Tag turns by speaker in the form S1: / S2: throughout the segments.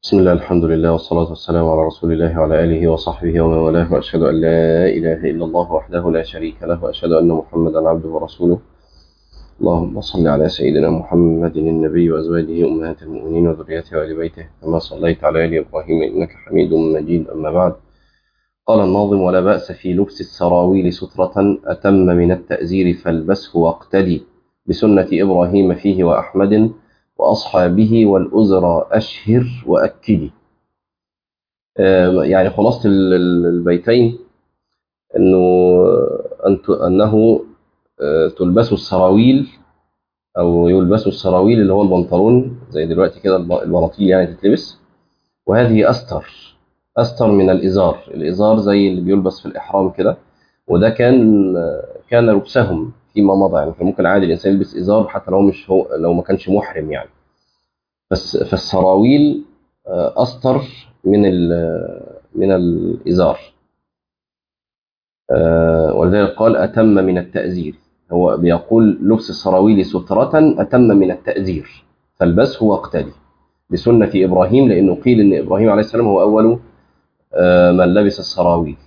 S1: بسم الله الحمد لله والصلاة والسلام على رسول الله وعلى آله وصحبه ومن والاه وأشهد أن لا إله إلا الله وحده لا شريك له وأشهد أن محمدا عبده ورسوله اللهم صل على سيدنا محمد النبي وأزواجه أمهات المؤمنين وذريته وآل بيته كما صليت على آل إبراهيم إنك حميد مجيد أما بعد قال الناظم ولا بأس في لبس السراويل سترة أتم من التأزير فالبسه واقتدي بسنة إبراهيم فيه وأحمد وأصحابه والأزرى أشهر وأكدي آه، يعني خلاصة ال- ال- البيتين أنه أنت أنه آه، تلبسوا السراويل أو يلبسوا السراويل اللي هو البنطلون زي دلوقتي كده الب- البناطيل يعني تتلبس وهذه أستر أستر من الإزار الإزار زي اللي بيلبس في الإحرام كده وده كان كان لبسهم فيما مضى يعني كان ممكن عادي الإنسان يلبس إزار حتى لو مش هو لو ما كانش محرم يعني بس فالسراويل آه، أستر من ال- من الإزار آه، ولذلك قال أتم من التأزير هو بيقول لبس السراويل سترة أتم من التأزير فالبسه واقتدي بسنة إبراهيم لأنه قيل إن إبراهيم عليه السلام هو أول آه، من لبس السراويل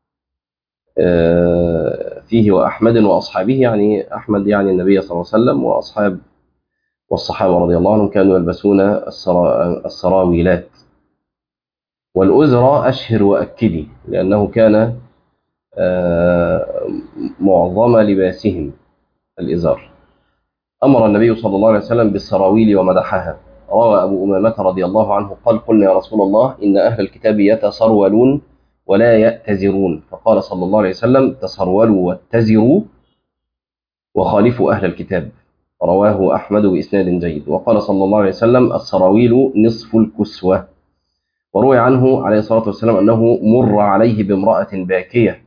S1: آه، فيه وأحمد وأصحابه يعني أحمد يعني النبي صلى الله عليه وسلم وأصحاب والصحابة رضي الله عنهم كانوا يلبسون السرا- السراويلات والأزرى أشهر وأكدي لأنه كان آه، معظم لباسهم الإزار أمر النبي صلى الله عليه وسلم بالسراويل ومدحها روى أبو أمامة رضي الله عنه قال قلنا يا رسول الله إن أهل الكتاب يتسرولون ولا يأتزرون فقال صلى الله عليه وسلم تسرولوا واتزروا وخالفوا أهل الكتاب رواه أحمد بإسناد جيد وقال صلى الله عليه وسلم السراويل نصف الكسوة وروي عنه عليه الصلاة والسلام أنه مر عليه بامرأة باكية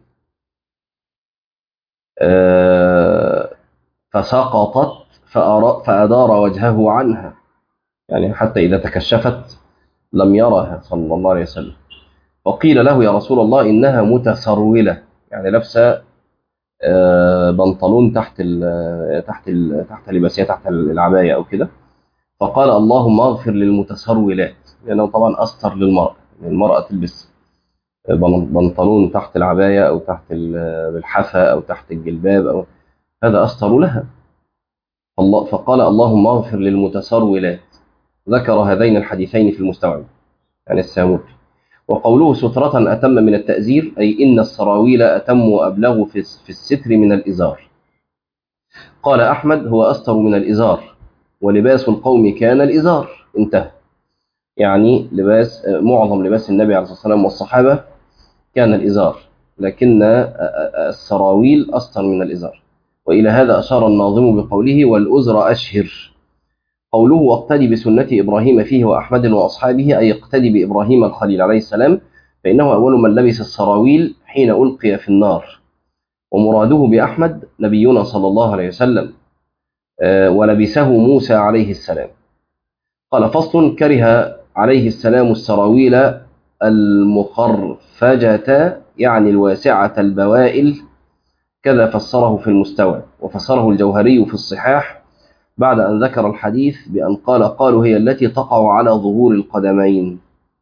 S1: آه، فسقطت فأرا- فأدار وجهه عنها يعني حتى إذا تكشفت لم يرها صلى الله عليه وسلم وقيل له يا رسول الله إنها متسرولة يعني لابسة آه، بنطلون تحت ال تحت ال تحت لباسها تحت العباية أو كده فقال اللهم اغفر للمتسرولات لأنه طبعا أستر للمرأة المرأة تلبس بن- بنطلون تحت العباية أو تحت ال- الحافة أو تحت الجلباب أو هذا أستر لها الله فقال اللهم اغفر للمتسرولات ذكر هذين الحديثين في المستوعب يعني الساموري وقوله سترة أتم من التأزير أي إن السراويل أتم وأبلغ في في الستر من الإزار قال أحمد هو أستر من الإزار ولباس القوم كان الإزار انتهى يعني لباس معظم لباس النبي عليه الصلاة والسلام والصحابة كان الإزار لكن السراويل أستر من الإزار وإلى هذا أشار الناظم بقوله والأزر أشهر قوله واقتدي بسنة إبراهيم فيه وأحمد وأصحابه أي اقتدي بإبراهيم الخليل عليه السلام فإنه أول من لبس السراويل حين ألقي في النار ومراده بأحمد نبينا صلى الله عليه وسلم آه، ولبسه موسى عليه السلام قال فصل كره عليه السلام السراويل المخرفجة يعني الواسعة البوائل كذا فسره في المستوى وفسره الجوهري في الصحاح بعد أن ذكر الحديث بأن قال قالوا هي التي تقع على ظهور القدمين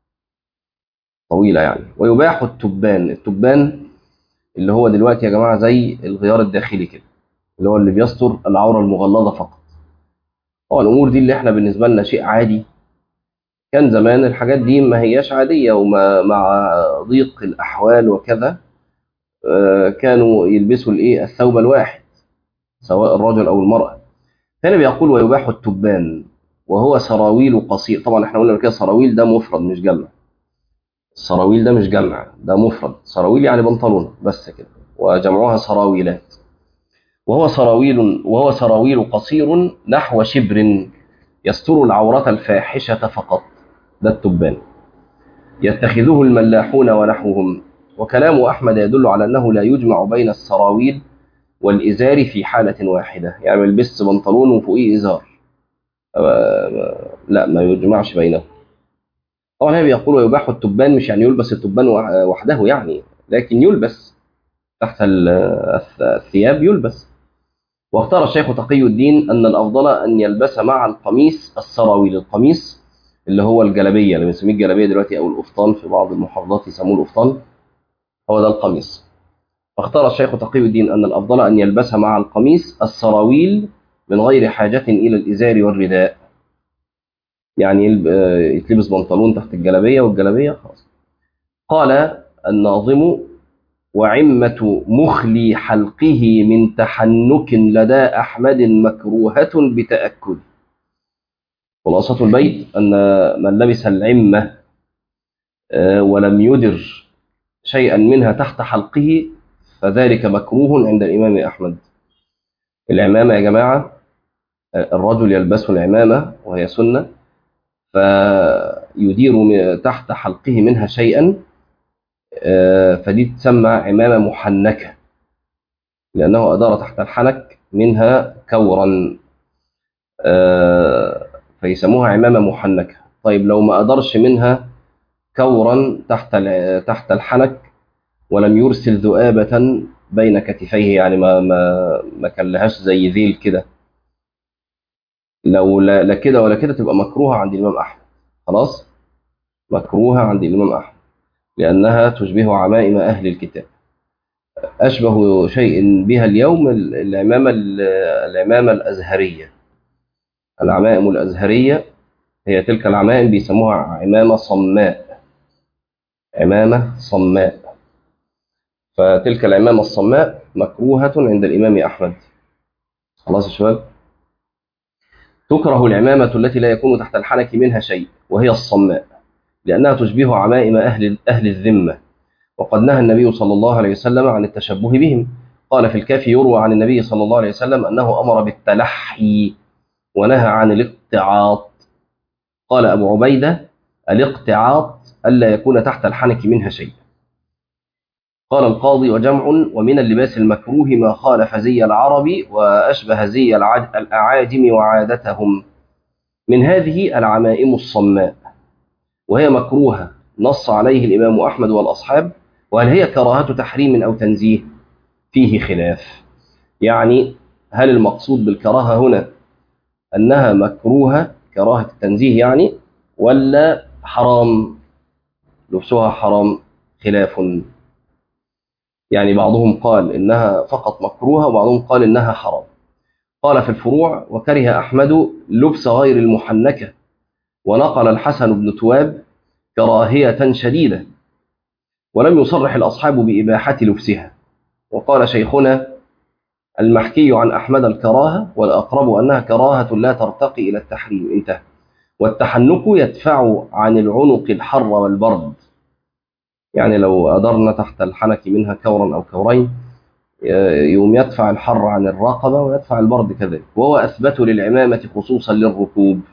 S1: طويلة يعني ويباح التبان التبان اللي هو دلوقتي يا جماعة زي الغيار الداخلي كده اللي هو اللي بيستر العورة المغلظة فقط طبعا الأمور دي اللي احنا بالنسبة لنا شيء عادي كان زمان الحاجات دي ما هياش عادية ومع مع ضيق الأحوال وكذا آه، كانوا يلبسوا الايه الثوب الواحد سواء الرجل أو المرأة هنا بيقول ويباح التبان وهو سراويل قصير طبعا احنا قلنا كده سراويل ده مفرد مش جمع السراويل ده مش جمع ده مفرد سراويل يعني بنطلون بس كده وجمعها سراويلات وهو سراويل وهو سراويل قصير نحو شبر يستر العورة الفاحشة فقط ده التبان يتخذه الملاحون ونحوهم وكلام أحمد يدل على أنه لا يجمع بين السراويل والإزار في حالة واحدة يعني ما يلبسش بنطلون وفوقيه إزار آه، لا ما يجمعش بينهم طبعا هنا بيقول ويباح التبان مش يعني يلبس التبان وح- وحده يعني لكن يلبس تحت ال- الث- الثياب يلبس واختار الشيخ تقي الدين أن الأفضل أن يلبس مع القميص السراويل القميص اللي هو الجلبيه اللي بنسميه الجلبيه دلوقتي او القفطان في بعض المحافظات يسموه القفطان هو ده القميص فاختار الشيخ تقي الدين ان الافضل ان يلبسها مع القميص السراويل من غير حاجه الى الازار والرداء يعني يلب- آه، يتلبس بنطلون تحت الجلبيه والجلبيه خلاص قال الناظم وعمة مخلي حلقه من تحنك لدى أحمد مكروهة بتأكد خلاصة البيت أن من لبس العمة آه، ولم يدر شيئا منها تحت حلقه فذلك مكروه عند الإمام أحمد العمامة يا جماعة آه، الرجل يلبس العمامة وهي سنة فيدير م- تحت حلقه منها شيئا آه، فدي تسمى عمامة محنكة لأنه أدار تحت الحنك منها كورا آه، فيسموها عمامة محنكة طيب لو ما أدرش منها كورا تحت ال- تحت الحنك ولم يرسل ذؤابة بين كتفيه يعني ما ما ما كلهاش زي ذيل كده لو لا لا كده ولا كده تبقى مكروهة عند الإمام أحمد خلاص مكروهة عند الإمام أحمد لأنها تشبه عمائم أهل الكتاب أشبه شيء بها اليوم ال- العمامة ال- العمامة الأزهرية العمائم الأزهرية هي تلك العمائم بيسموها عمامة صماء عمامة صماء فتلك العمامة الصماء مكروهة عند الإمام أحمد خلاص يا شباب تكره العمامة التي لا يكون تحت الحنك منها شيء وهي الصماء لأنها تشبه عمائم أهل أهل الذمة وقد نهى النبي صلى الله عليه وسلم عن التشبه بهم قال في الكافي يروى عن النبي صلى الله عليه وسلم أنه أمر بالتلحي ونهى عن الاقتعاط قال أبو عبيدة الاقتعاط ألا يكون تحت الحنك منها شيء قال القاضي وجمع ومن اللباس المكروه ما خالف زي العرب وأشبه زي العج- الأعاجم وعادتهم من هذه العمائم الصماء وهي مكروهة نص عليه الإمام أحمد والأصحاب وهل هي كراهة تحريم أو تنزيه فيه خلاف يعني هل المقصود بالكراهة هنا أنها مكروهة كراهة التنزيه يعني ولا حرام لبسها حرام خلاف يعني بعضهم قال إنها فقط مكروهة وبعضهم قال إنها حرام قال في الفروع وكره أحمد لبس غير المحنكة ونقل الحسن بن تواب كراهية شديدة ولم يصرح الأصحاب بإباحة لبسها وقال شيخنا المحكي عن أحمد الكراهة والأقرب أنها كراهة لا ترتقي إلى التحريم انتهى والتحنك يدفع عن العنق الحر والبرد يعني لو أدرنا تحت الحنك منها كورا أو كورين يوم يدفع الحر عن الرقبة ويدفع البرد كذلك وهو أثبت للعمامة خصوصا للركوب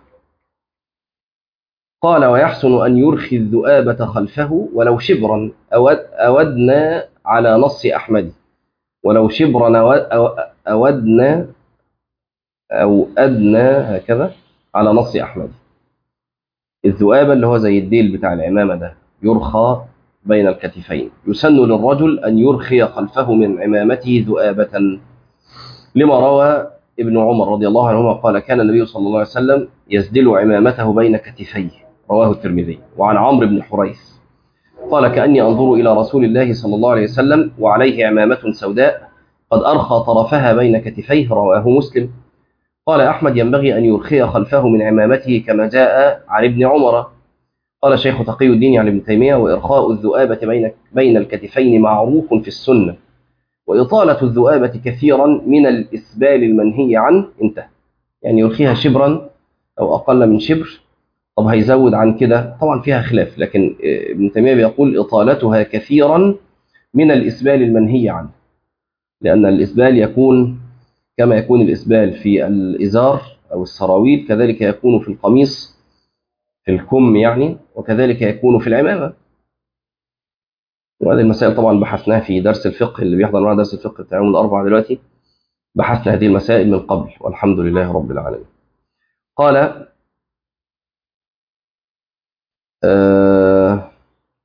S1: قال ويحسن أن يرخي الذؤابة خلفه ولو شبرا أود أودنا على نص أحمد ولو شبرا أو- أو- أودنا أو أدنى هكذا على نص أحمد الذؤابة اللي هو زي الديل بتاع العمامة ده يرخى بين الكتفين يسن للرجل أن يرخي خلفه من عمامته ذؤابة لما روى ابن عمر رضي الله عنهما قال كان النبي صلى الله عليه وسلم يسدل عمامته بين كتفيه رواه الترمذي وعن عمرو بن حريث قال كأني أنظر إلى رسول الله صلى الله عليه وسلم وعليه عمامة سوداء قد أرخى طرفها بين كتفيه رواه مسلم قال أحمد ينبغي أن يرخي خلفه من عمامته كما جاء عن ابن عمر قال شيخ تقي الدين عن ابن تيمية وإرخاء الذؤابة بين بين الكتفين معروف في السنة وإطالة الذؤابة كثيرا من الإسبال المنهي عنه انتهى يعني يرخيها شبرا أو أقل من شبر طب هيزود عن كده طبعا فيها خلاف لكن ابن تيمية بيقول إطالتها كثيرا من الإسبال المنهي عنه لأن الإسبال يكون كما يكون الإسبال في الإزار أو السراويل كذلك يكون في القميص في الكم يعني وكذلك يكون في العمامة وهذه المسائل طبعا بحثناها في درس الفقه اللي بيحضر معنا درس الفقه بتاع يوم الأربعاء دلوقتي بحثنا هذه المسائل من قبل والحمد لله رب العالمين قال آه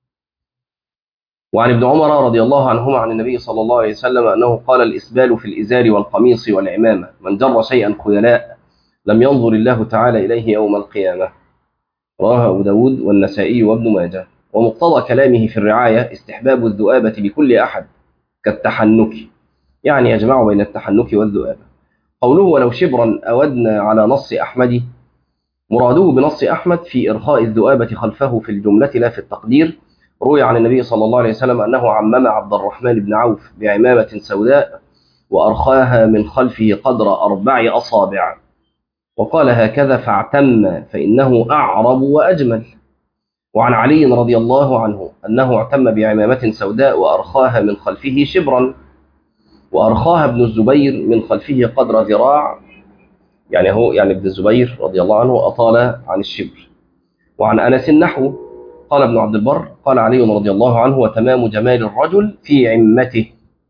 S1: وعن ابن عمر رضي الله عنهما عن النبي صلى الله عليه وسلم أنه قال الإسبال في الإزار والقميص والعمامة من جر شيئا خيلاء لم ينظر الله تعالى إليه يوم القيامة رواه أبو داود والنسائي وابن ماجه ومقتضى كلامه في الرعاية استحباب الذؤابة لكل أحد كالتحنك يعني يجمع بين التحنك والذؤابة قوله ولو شبرا أودنا على نص أحمد مراده بنص أحمد في إرخاء الذؤابة خلفه في الجملة لا في التقدير روي عن النبي صلى الله عليه وسلم أنه عمم عبد الرحمن بن عوف بعمامة سوداء وأرخاها من خلفه قدر أربع أصابع وقال هكذا فاعتم فإنه أعرب وأجمل وعن علي رضي الله عنه أنه اعتم بعمامة سوداء وأرخاها من خلفه شبرا وأرخاها ابن الزبير من خلفه قدر ذراع يعني هو يعني ابن الزبير رضي الله عنه أطال عن الشبر وعن أنس النحو قال ابن عبد البر قال علي رضي الله عنه وتمام جمال الرجل في عمته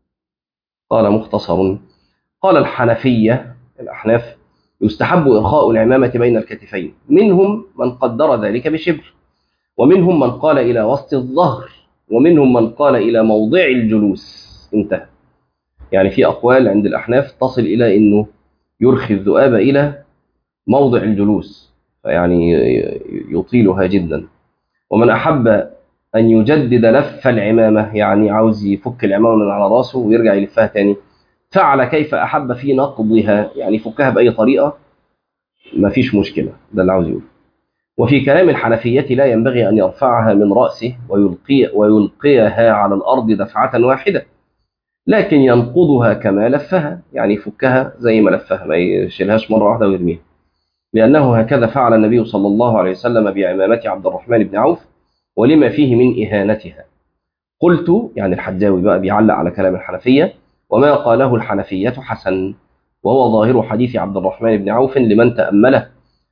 S1: قال مختصر قال الحنفية الأحناف يستحب إرخاء العمامة بين الكتفين منهم من قدر ذلك بشبر ومنهم من قال إلى وسط الظهر ومنهم من قال إلى موضع الجلوس انتهى يعني في أقوال عند الأحناف تصل إلى أنه يرخي الذؤاب إلى موضع الجلوس فيعني يطيلها جدا ومن أحب أن يجدد لف العمامة يعني عاوز يفك العمامة من على راسه ويرجع يلفها تاني فعل كيف أحب في نقضها يعني يفكها بأي طريقة ما فيش مشكلة ده اللي عاوز يقول وفي كلام الحنفية لا ينبغي أن يرفعها من رأسه ويلقي ويلقيها على الأرض دفعة واحدة لكن ينقضها كما لفها يعني يفكها زي ما لفها ما يشيلهاش مرة واحدة ويرميها لأنه هكذا فعل النبي صلى الله عليه وسلم بعمامة عبد الرحمن بن عوف ولما فيه من إهانتها قلت يعني الحجاوي بقى بيعلق على كلام الحنفية وما قاله الحنفية حسن وهو ظاهر حديث عبد الرحمن بن عوف لمن تأمله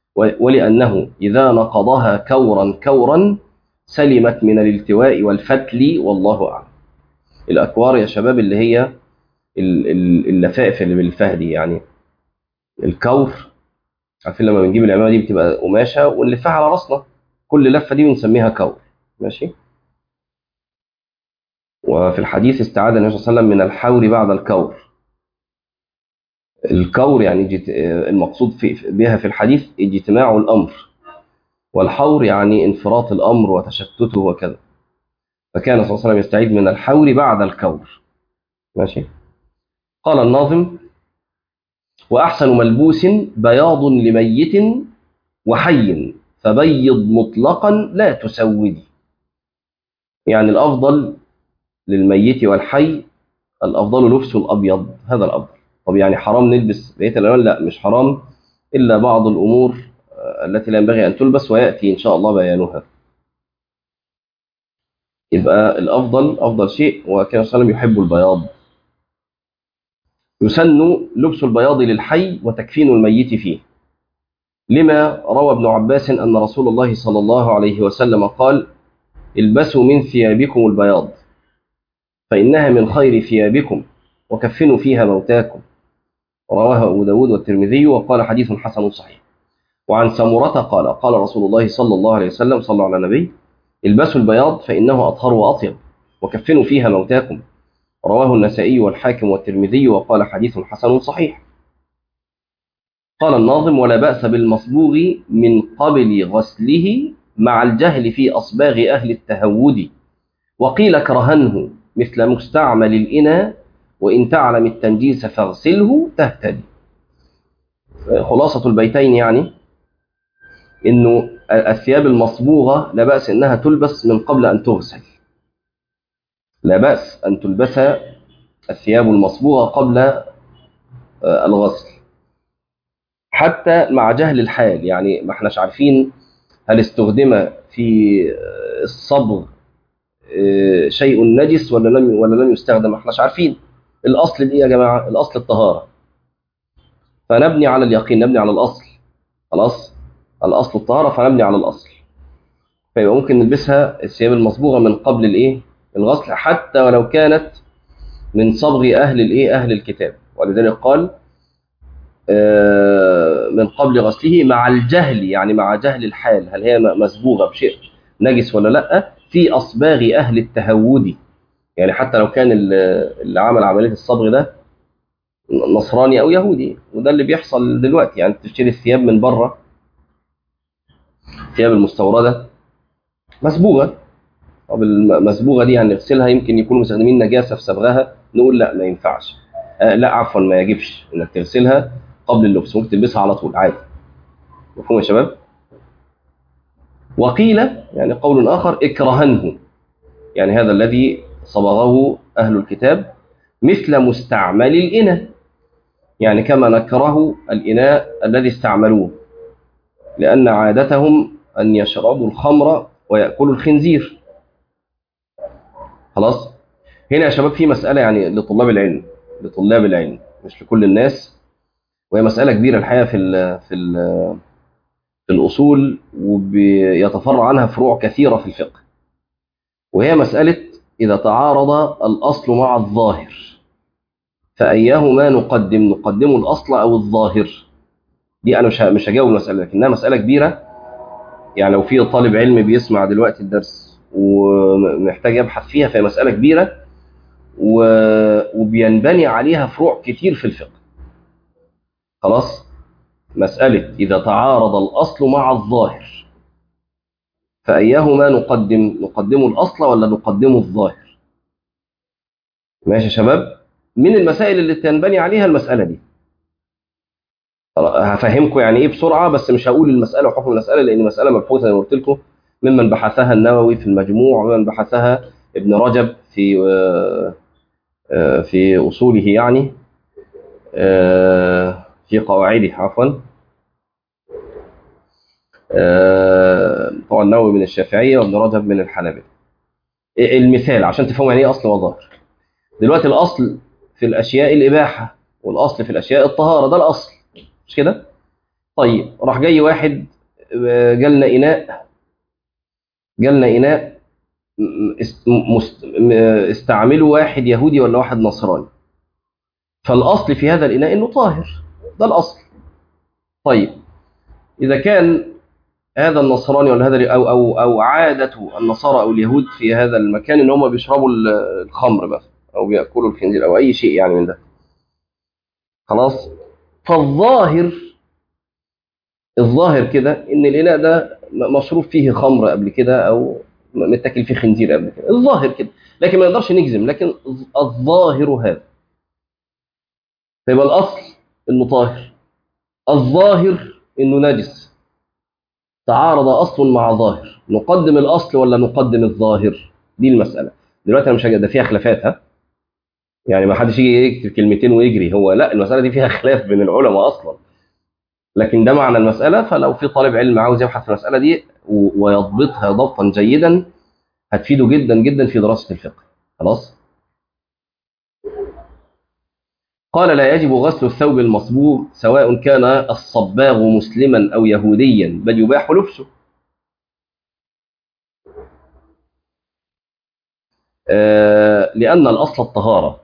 S1: ولأنه إذا نقضها كورا كورا سلمت من الالتواء والفتل والله أعلم الأكوار يا شباب اللي هي اللفائف اللي بالفه دي يعني الكور عارفين لما بنجيب العمامة دي بتبقى قماشة ونلفها على راسنا كل لفة دي بنسميها كور ماشي وفي الحديث استعاد النبي صلى الله عليه وسلم من الحور بعد الكور الكور يعني جت... المقصود في بها في الحديث اجتماع الأمر والحور يعني انفراط الأمر وتشتته وكذا فكان صلى الله عليه وسلم يستعيد من الحور بعد الكور ماشي قال الناظم وأحسن ملبوس بياض لميت وحي فبيض مطلقا لا تسودي يعني الأفضل للميت والحي الأفضل لبس الأبيض هذا الأفضل طب يعني حرام نلبس بقية الألوان لا مش حرام إلا بعض الأمور التي لا ينبغي أن تلبس ويأتي إن شاء الله بيانها يبقى الأفضل أفضل شيء وكان صلى الله عليه وسلم يحب البياض يسن لبس البياض للحي وتكفين الميت فيه لما روى ابن عباس أن رسول الله صلى الله عليه وسلم قال البسوا من ثيابكم البياض فإنها من خير ثيابكم وكفنوا فيها موتاكم رواه أبو داود والترمذي وقال حديث حسن صحيح وعن سمرة قال قال رسول الله صلى الله عليه وسلم صلى على النبي البسوا البياض فإنه أطهر وأطيب وكفنوا فيها موتاكم رواه النسائي والحاكم والترمذي وقال حديث حسن صحيح قال الناظم ولا بأس بالمصبوغ من قبل غسله مع الجهل في أصباغ أهل التهود وقيل كرهنه مثل مستعمل الإناء وإن تعلم التنجيس فاغسله تهتدي خلاصة البيتين يعني إنه الثياب المصبوغة لا بأس إنها تلبس من قبل أن تغسل لا بأس أن تلبس الثياب المصبوغة قبل الغسل حتى مع جهل الحال يعني ما احناش عارفين هل استخدم في الصبغ شيء نجس ولا لم ولا لم يستخدم ما احناش عارفين الاصل ايه يا جماعه الاصل الطهاره فنبني على اليقين نبني على الاصل خلاص الاصل الطهاره فنبني على الاصل فيبقى ممكن نلبسها الثياب المصبوغه من قبل الايه الغسل حتى ولو كانت من صبغ اهل الايه اهل الكتاب ولذلك قال من قبل غسله مع الجهل يعني مع جهل الحال هل هي مسبوغه بشيء نجس ولا لا في اصباغ اهل التهود يعني حتى لو كان اللي عمل عمليه الصبغ ده نصراني او يهودي وده اللي بيحصل دلوقتي يعني تشتري الثياب من بره الثياب المستورده مسبوغه طب المسبوغه دي هنغسلها يمكن يكونوا مستخدمين نجاسه في صبغها نقول لا ما ينفعش آه لا عفوا ما يجبش انك تغسلها قبل اللبس ممكن تلبسها على طول عادي مفهوم يا شباب وقيل يعني قول اخر اكرهنه يعني هذا الذي صبغه اهل الكتاب مثل مستعمل الإناء يعني كما نكره الإناء الذي استعملوه لأن عادتهم أن يشربوا الخمر ويأكلوا الخنزير خلاص هنا يا شباب في مسألة يعني لطلاب العلم لطلاب العلم مش لكل الناس وهي مسألة كبيرة الحقيقة في ال في ال في الأصول ويتفرع عنها فروع كثيرة في الفقه وهي مسألة إذا تعارض الأصل مع الظاهر فأيهما نقدم نقدم الأصل أو الظاهر دي أنا مش مش هجاوب المسألة لكنها مسألة كبيرة يعني لو في طالب علم بيسمع دلوقتي الدرس ومحتاج يبحث فيها فهي مسألة كبيرة وبينبني عليها فروع كتير في الفقه خلاص مسألة إذا تعارض الأصل مع الظاهر فأيهما نقدم نقدم الأصل ولا نقدم الظاهر ماشي يا شباب من المسائل اللي تنبني عليها المسألة دي هفهمكم يعني ايه بسرعة بس مش هقول المسألة وحكم المسألة لأن مسألة مبحوثة زي ما قلت لكم ممن بحثها النووي في المجموع ومن بحثها ابن رجب في في أصوله يعني في قواعده عفوا طبعا النووي من الشافعية وابن رجب من الحنابلة المثال عشان تفهموا يعني ايه أصل وظاهر دلوقتي الأصل في الأشياء الإباحة والأصل في الأشياء الطهارة ده الأصل مش كده؟ طيب راح جاي واحد جالنا إناء جالنا إناء استعمله واحد يهودي ولا واحد نصراني فالأصل في هذا الإناء إنه طاهر ده الأصل طيب إذا كان هذا النصراني ولا هذا أو أو أو عادة النصارى أو اليهود في هذا المكان إن هم بيشربوا الخمر بس او بياكلوا الخنزير او اي شيء يعني من ده خلاص فالظاهر الظاهر كده ان الاناء ده مشروب فيه خمر قبل كده او متاكل فيه خنزير قبل كده الظاهر كده لكن ما نقدرش نجزم لكن الظاهر هذا فيبقى الاصل انه طاهر الظاهر انه نجس تعارض اصل مع ظاهر نقدم الاصل ولا نقدم الظاهر دي المساله دلوقتي انا مش هجد ده فيها خلافات ها يعني ما حدش يجي يكتب كلمتين ويجري هو لا المساله دي فيها خلاف بين العلماء اصلا لكن ده معنى المساله فلو في طالب علم عاوز يبحث في المساله دي ويضبطها ضبطا جيدا هتفيده جدا جدا في دراسه الفقه خلاص قال لا يجب غسل الثوب المصبوغ سواء كان الصباغ مسلما او يهوديا بل يباح لبسه آه لان الاصل الطهاره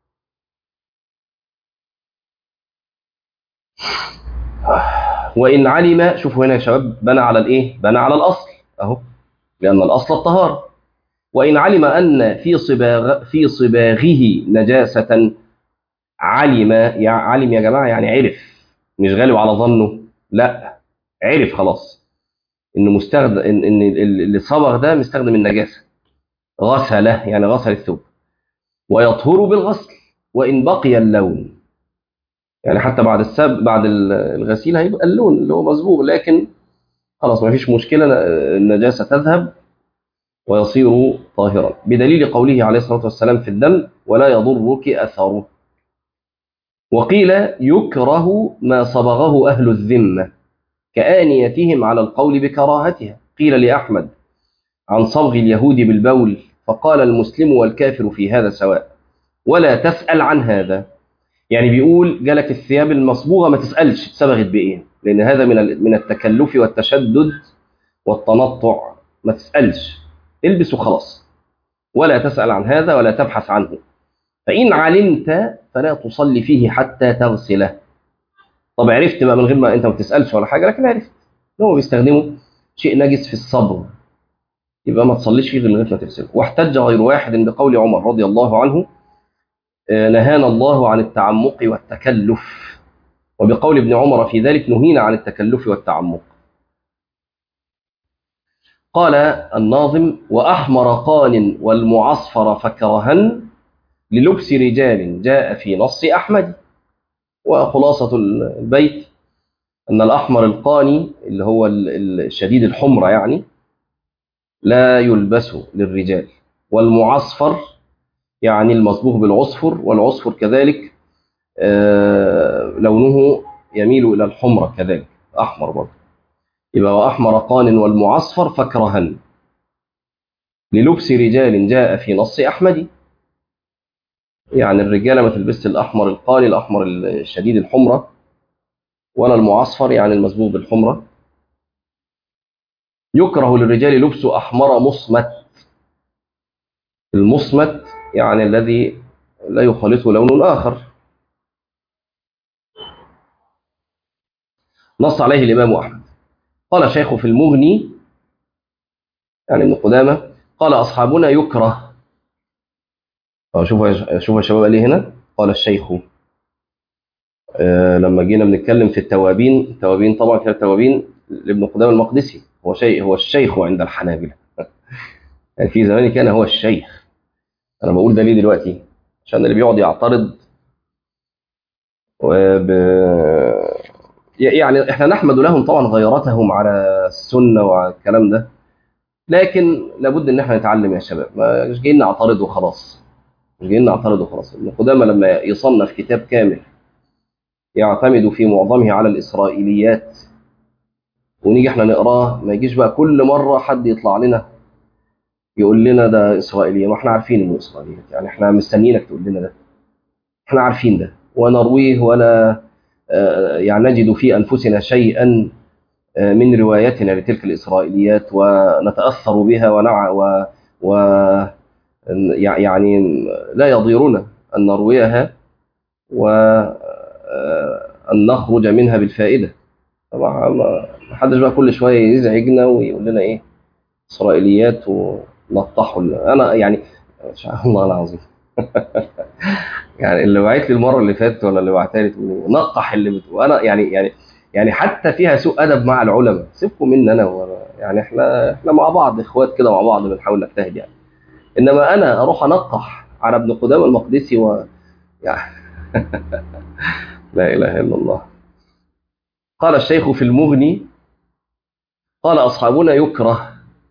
S1: وإن علم شوفوا هنا يا شباب بنى على الإيه؟ بنى على الأصل أهو لأن الأصل الطهارة وإن علم أن في صباغ في صباغه نجاسة علم يا علم يا جماعة يعني عرف مش غالب على ظنه لا عرف خلاص إنه مستخدم إن, إن اللي صبغ ده مستخدم النجاسة غسله يعني غسل الثوب ويطهر بالغسل وإن بقي اللون يعني حتى بعد السب بعد الغسيل هيبقى اللون اللي هو مصبوغ لكن خلاص ما فيش مشكلة النجاسة تذهب ويصير طاهرا بدليل قوله عليه الصلاة والسلام في الدم ولا يضرك أثره وقيل يكره ما صبغه أهل الذمة كآنيتهم على القول بكراهتها قيل لأحمد عن صبغ اليهود بالبول فقال المسلم والكافر في هذا سواء ولا تسأل عن هذا يعني بيقول جالك الثياب المصبوغة ما تسألش اتصبغت بإيه لأن هذا من من التكلف والتشدد والتنطع ما تسألش البس وخلاص ولا تسأل عن هذا ولا تبحث عنه فإن علمت فلا تصلي فيه حتى تغسله طب عرفت بقى من غير ما أنت ما تسألش ولا حاجة لكن عرفت هو بيستخدموا شيء نجس في الصبغ يبقى ما تصليش فيه غير لغايه ما تغسله واحتج غير واحد بقول عمر رضي الله عنه نهانا الله عن التعمق والتكلف وبقول ابن عمر في ذلك نهينا عن التكلف والتعمق قال الناظم وأحمر قان والمعصفر فكرها للبس رجال جاء في نص أحمد وخلاصة البيت أن الأحمر القاني اللي هو الشديد الحمرة يعني لا يلبس للرجال والمعصفر يعني المصبوغ بالعصفر والعصفر كذلك لونه يميل إلى الحمرة كذلك أحمر برضه يبقى وأحمر قان والمعصفر فكرهن للبس رجال جاء في نص أحمد يعني الرجالة ما تلبس الأحمر القاني الأحمر الشديد الحمرة ولا المعصفر يعني المصبوغ بالحمرة يكره للرجال لبس أحمر مصمت المصمت يعني الذي لا يخالطه لون آخر نص عليه الإمام أحمد قال الشيخ في المغني يعني ابن قدامة قال أصحابنا يكره شوف شوف يا شباب قال لي هنا قال الشيخ آه لما جينا بنتكلم في التوابين التوابين طبعا كانت التوابين لابن قدامة المقدسي هو شيء هو الشيخ عند الحنابلة يعني في زمان كان هو الشيخ انا بقول ده ليه دلوقتي عشان اللي بيقعد يعترض وب... يعني احنا نحمد لهم طبعا غيرتهم على السنه وعلى الكلام ده لكن لابد ان احنا نتعلم يا شباب مش جايين نعترض وخلاص مش جايين نعترض وخلاص ابن قدامه لما يصنف كتاب كامل يعتمد في معظمه على الاسرائيليات ونيجي احنا نقراه ما يجيش بقى كل مره حد يطلع لنا يقول لنا ده اسرائيليه ما احنا عارفين انه اسرائيليه يعني احنا مستنيينك تقول لنا ده احنا عارفين ده ونرويه ولا يعني نجد في انفسنا شيئا من روايتنا لتلك الاسرائيليات ونتاثر بها ونع و, و يعني لا يضيرنا ان نرويها وان نخرج منها بالفائده طبعا ما حدش بقى كل شويه يزعجنا ويقول لنا ايه اسرائيليات ونطحوا انا يعني الله العظيم يعني اللي بعت لي المره اللي فاتت ولا اللي بعتها لي نقح اللي بتقول انا يعني يعني يعني حتى فيها سوء ادب مع العلماء سيبكم مني انا يعني احنا احنا مع بعض اخوات كده مع بعض بنحاول نجتهد يعني انما انا اروح انقح على ابن قدامه المقدسي و يعني لا اله الا الله قال الشيخ في المغني قال اصحابنا يكره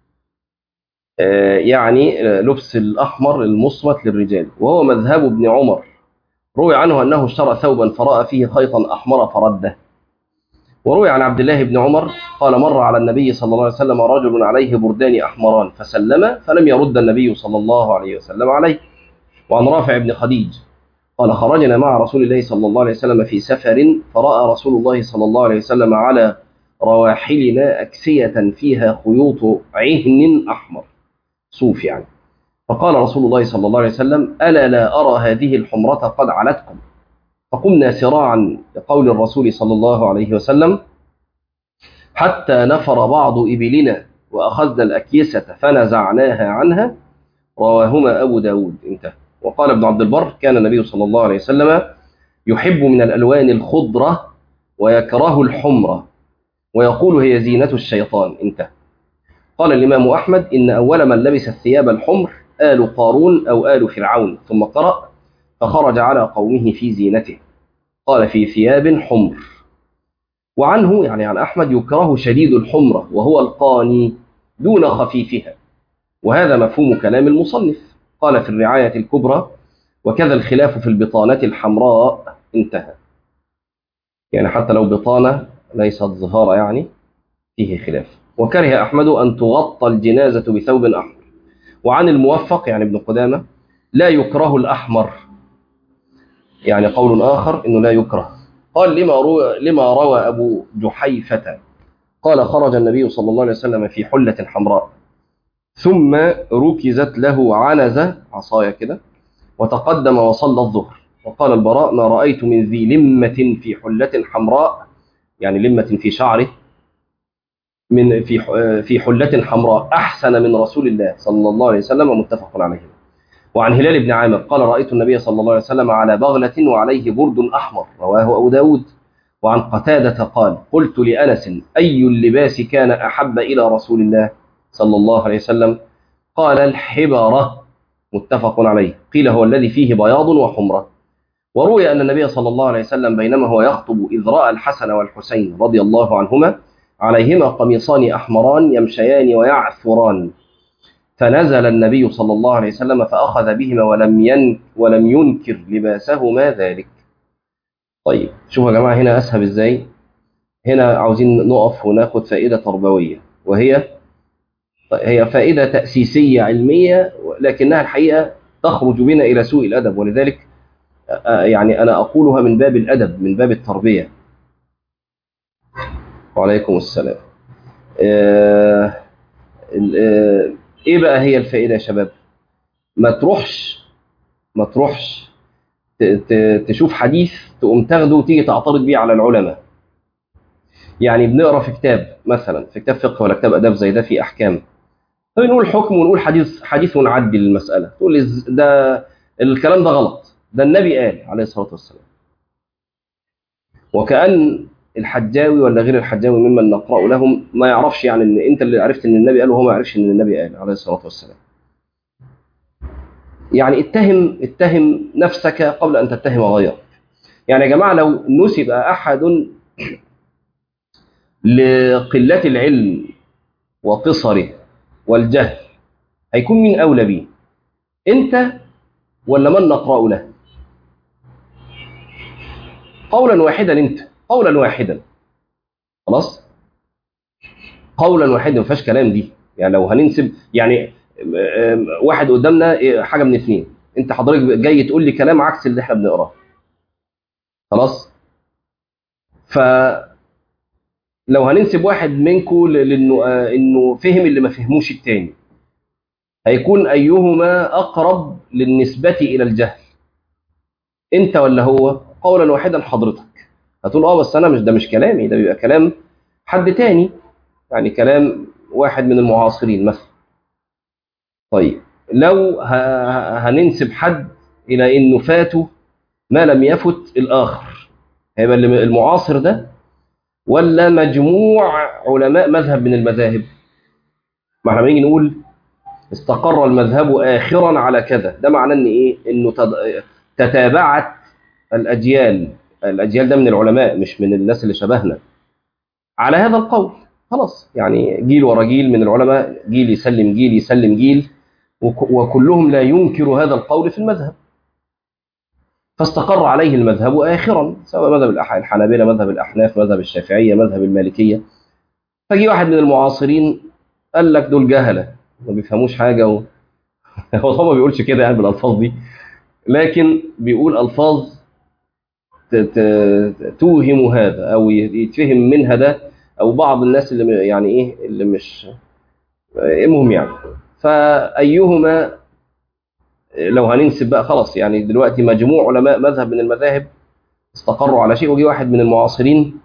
S1: يعني لبس الأحمر المصمت للرجال وهو مذهب ابن عمر روي عنه أنه اشترى ثوبا فرأى فيه خيطا أحمر فرده وروي عن عبد الله بن عمر قال مر على النبي صلى الله عليه وسلم رجل عليه بردان أحمران فسلم فلم يرد النبي صلى الله عليه وسلم عليه وعن رافع بن خديج قال خرجنا مع رسول الله صلى الله عليه وسلم في سفر فرأى رسول الله صلى الله عليه وسلم على رواحلنا أكسية فيها خيوط عهن أحمر صوف يعني فقال رسول الله صلى الله عليه وسلم ألا لا أرى هذه الحمرة قد علتكم فقمنا سراعا لقول الرسول صلى الله عليه وسلم حتى نفر بعض إبلنا وأخذنا الأكيسة فنزعناها عنها رواهما أبو داود انتهى وقال ابن عبد البر كان النبي صلى الله عليه وسلم يحب من الألوان الخضرة ويكره الحمرة ويقول هي زينة الشيطان انتهى قال الإمام أحمد إن أول من لبس الثياب الحمر آل قارون أو آل فرعون ثم قرأ فخرج على قومه في زينته قال في ثياب حمر وعنه يعني عن أحمد يكره شديد الحمرة وهو القاني دون خفيفها وهذا مفهوم كلام المصنف قال في الرعاية الكبرى وكذا الخلاف في البطانة الحمراء انتهى يعني حتى لو بطانة ليست ظهارة يعني فيه خلاف وكره أحمد أن تغطى الجنازة بثوب أحمر وعن الموفق يعني ابن قدامة لا يكره الأحمر يعني قول آخر أنه لا يكره قال لما روى, لما روى أبو جحيفة قال خرج النبي صلى الله عليه وسلم في حلة حمراء ثم ركزت له عنزة عصاية كده وتقدم وصلى الظهر وقال البراء ما رأيت من ذي لمة في حلة حمراء يعني لمة في شعره من في في حلة حمراء أحسن من رسول الله صلى الله عليه وسلم متفق عليه وعن هلال بن عامر قال رأيت النبي صلى الله عليه وسلم على بغلة وعليه برد أحمر رواه أبو داود وعن قتادة قال قلت لأنس أي اللباس كان أحب إلى رسول الله صلى الله عليه وسلم قال الحبرة متفق عليه قيل هو الذي فيه بياض وحمرة وروي أن النبي صلى الله عليه وسلم بينما هو يخطب إذ رأى الحسن والحسين رضي الله عنهما عليهما قميصان أحمران يمشيان ويعثران فنزل النبي صلى الله عليه وسلم فأخذ بهما ولم ين ولم ينكر لباسهما ذلك طيب شوفوا يا جماعة هنا أسهب إزاي هنا عاوزين نقف وناخد فائدة تربوية وهي هي فائدة تأسيسية علمية لكنها الحقيقة تخرج بنا إلى سوء الأدب ولذلك يعني أنا أقولها من باب الأدب من باب التربية وعليكم السلام آه آه إيه بقى هي الفائدة يا شباب ما تروحش ما تروحش تشوف حديث تقوم تاخده وتيجي تعترض بيه على العلماء يعني بنقرا في كتاب مثلا في كتاب فقه ولا كتاب اداب زي ده في احكام فنقول حكم ونقول حديث حديث ونعدي المساله تقول لي ده الكلام ده غلط ده النبي قال عليه الصلاه والسلام وكأن الحجاوي ولا غير الحجاوي ممن نقرأ لهم ما يعرفش يعني ان انت اللي عرفت ان النبي قال وهو ما يعرفش ان النبي قال عليه الصلاه والسلام يعني اتهم اتهم نفسك قبل ان تتهم غيرك يعني يا جماعه لو نسب احد لقله العلم وقصره والجهل هيكون مين اولى بيه انت ولا من نقرا له قولا واحدا انت قولا واحدا خلاص قولا واحدا ما فيهاش كلام دي يعني لو هننسب يعني واحد قدامنا حاجه من اثنين انت حضرتك جاي تقول لي كلام عكس اللي احنا بنقراه خلاص ف لو هننسب واحد منكم لانه انه فهم اللي ما فهموش التاني هيكون ايهما اقرب للنسبه الى الجهل انت ولا هو قولا واحدا حضرتك هتقول اه بس انا مش ده مش كلامي ده بيبقى كلام حد تاني يعني كلام واحد من المعاصرين مثلا طيب لو هننسب حد الى انه فاته ما لم يفت الاخر هيبقى المعاصر ده ولا مجموع علماء مذهب من المذاهب ما احنا بنيجي نقول استقر المذهب اخرا على كذا ده معناه ان ايه انه تتابعت الاجيال الاجيال ده من العلماء مش من الناس اللي شبهنا على هذا القول خلاص يعني جيل ورا جيل من العلماء جيل يسلم جيل يسلم جيل وكلهم لا ينكر هذا القول في المذهب فاستقر عليه المذهب آخرا سواء مذهب الحنابلة مذهب الأحناف مذهب الشافعية مذهب المالكية فجي واحد من المعاصرين قال لك دول جهلة ما بيفهموش حاجة و... هو طبعا ما بيقولش كده يعني بالألفاظ دي لكن بيقول ألفاظ توهم هذا أو يتفهم منها ده أو بعض الناس اللي يعني إيه اللي مش المهم يعني فأيهما لو هننسب بقى خلاص يعني دلوقتي مجموع علماء مذهب من المذاهب استقروا على شيء وجي واحد من المعاصرين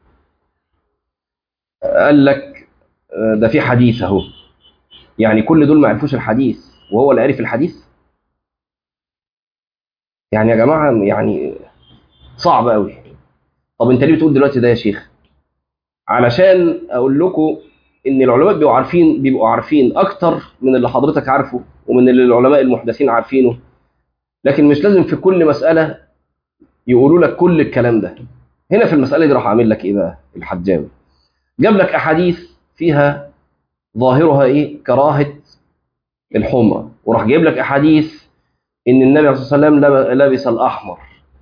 S1: قال لك ده في حديث اهو يعني كل دول ما عرفوش الحديث وهو اللي عرف الحديث يعني يا جماعه يعني صعب قوي طب انت ليه بتقول دلوقتي ده يا شيخ علشان اقول لكم ان العلماء بيبقوا عارفين بيبقوا عارفين اكتر من اللي حضرتك عارفه ومن اللي العلماء المحدثين عارفينه لكن مش لازم في كل مساله يقولوا لك كل الكلام ده هنا في المساله دي راح اعمل لك ايه بقى الحجاوي جاب لك احاديث فيها ظاهرها ايه كراهه الحمره وراح جايب لك احاديث ان النبي صلى الله عليه وسلم لبس الاحمر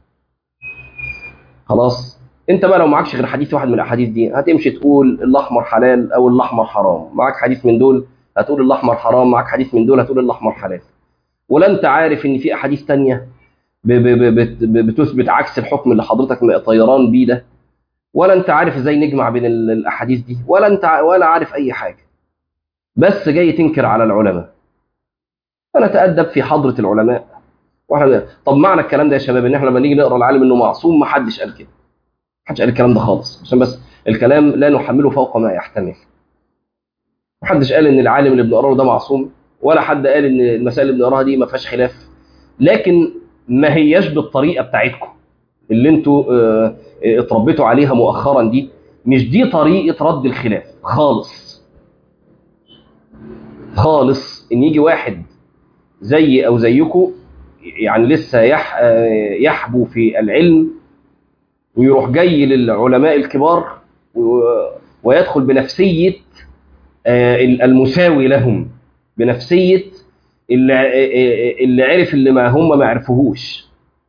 S1: خلاص انت بقى لو معكش غير حديث واحد من الاحاديث دي هتمشي تقول الاحمر حلال او الاحمر حرام معاك حديث من دول هتقول الاحمر حرام معاك حديث من دول هتقول الاحمر حلال ولا انت عارف ان في احاديث تانية بتثبت عكس الحكم اللي حضرتك طيران بيه ده ولا انت عارف ازاي نجمع بين الاحاديث دي ولا انت ولا عارف اي حاجه بس جاي تنكر على العلماء فنتادب في حضره العلماء واحنا طب معنى الكلام ده يا شباب ان احنا لما نيجي نقرا العالم انه معصوم ما حدش قال كده محدش قال الكلام ده خالص عشان بس الكلام لا نحمله فوق ما يحتمل محدش قال ان العالم اللي بنقراه ده معصوم ولا حد قال ان المسائل اللي بنقراها دي ما فيهاش خلاف لكن ما هياش بالطريقه بتاعتكم اللي انتوا اه اتربيتوا عليها مؤخرا دي مش دي طريقه رد الخلاف خالص خالص ان يجي واحد زي او زيكم يعني لسه يح يحبو في العلم ويروح جاي للعلماء الكبار ويدخل بنفسيه المساوي لهم بنفسيه اللي اللي عرف اللي ما هم ما عرفوهوش